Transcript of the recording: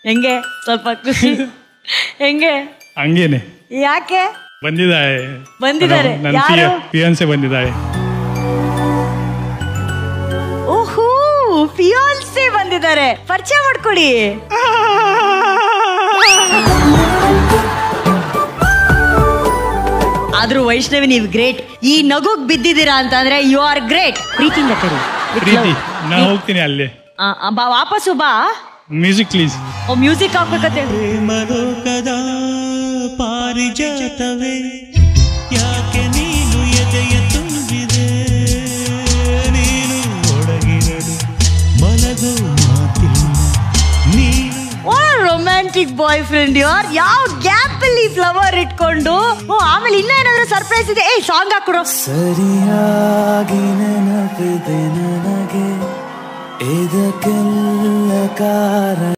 ಹೆಂಗೆ ಸ್ವಲ್ಪ ಖುಷಿ ಹೆಂಗೆ ಹಂಗೇನೆ ಯಾಕೆ ಬಂದಿದ್ದಾಳೆ ಬಂದಿದ್ದಾರೆ. ನನ್ನ ಯಾರು? ಫಿಯನ್ಸೆ ಬಂದಿದ್ದಾಳೆ ಓಹೋ ಫಿಯಾನ್ಸೆ ಬಂದಿದ್ದಾರೆ ಪರಿಚಯ ಮಾಡ್ಕೊಡಿ ಆದ್ರೂ ವೈಷ್ಣವಿ ನೀವು ಗ್ರೇಟ್ ಈ ನಗುಗ್ ಬಿದ್ದಿದ್ದೀರಾ ಅಂತಂದ್ರೆ ಯು ಆರ್ ಗ್ರೇಟ್ ಪ್ರೀತಿಯಿಂದ ಕರಿ With love. ಪ್ರೀತಿ ನಾ ಹೋಗ್ತೀನಿ ಅಲ್ಲೇ ಆ, ಆ, ಬಾ ವಾಪಸ್ಸು ಬಾ ಮ್ಯೂಸಿಕ್ ಪ್ಲೀಸ್ ಓ ಮ್ಯೂಸಿಕ್ ಹಾಕ್ಬೇಕಂತೆ ಪ್ರೇಮಲೋಕದ ಪಾರಿಜಾತವೇ ಯಾಕೆ ನೀನು ಎದೆಯ ತುಂಬಿದೆ ನೀನು ಒಳಗಿರಲು ಮಲಗೋ ಮಾತಿಲ್ಲ ನೀನು ಓ romantic boyfriend you are ಯಾವ ಗ್ಯಾಪ್ ಅಲ್ಲಿ ಫ್ಲವರ್ ಇಟ್ಕೊಂಡು ಓ ಆಮೇಲೆ ಇನ್ನ ಏನಾದ್ರೂ ಸರ್ಪ್ರೈಸ್ ಇದೆ ಏ ಸಾಂಗ್ ಹಾಕೊಡು ಸರಿಯಾಗಿ ನೆನಪಿದೆ ನನಗೆ ಇದಕ್ಕೆಲ್ಲ ಕಾರಣ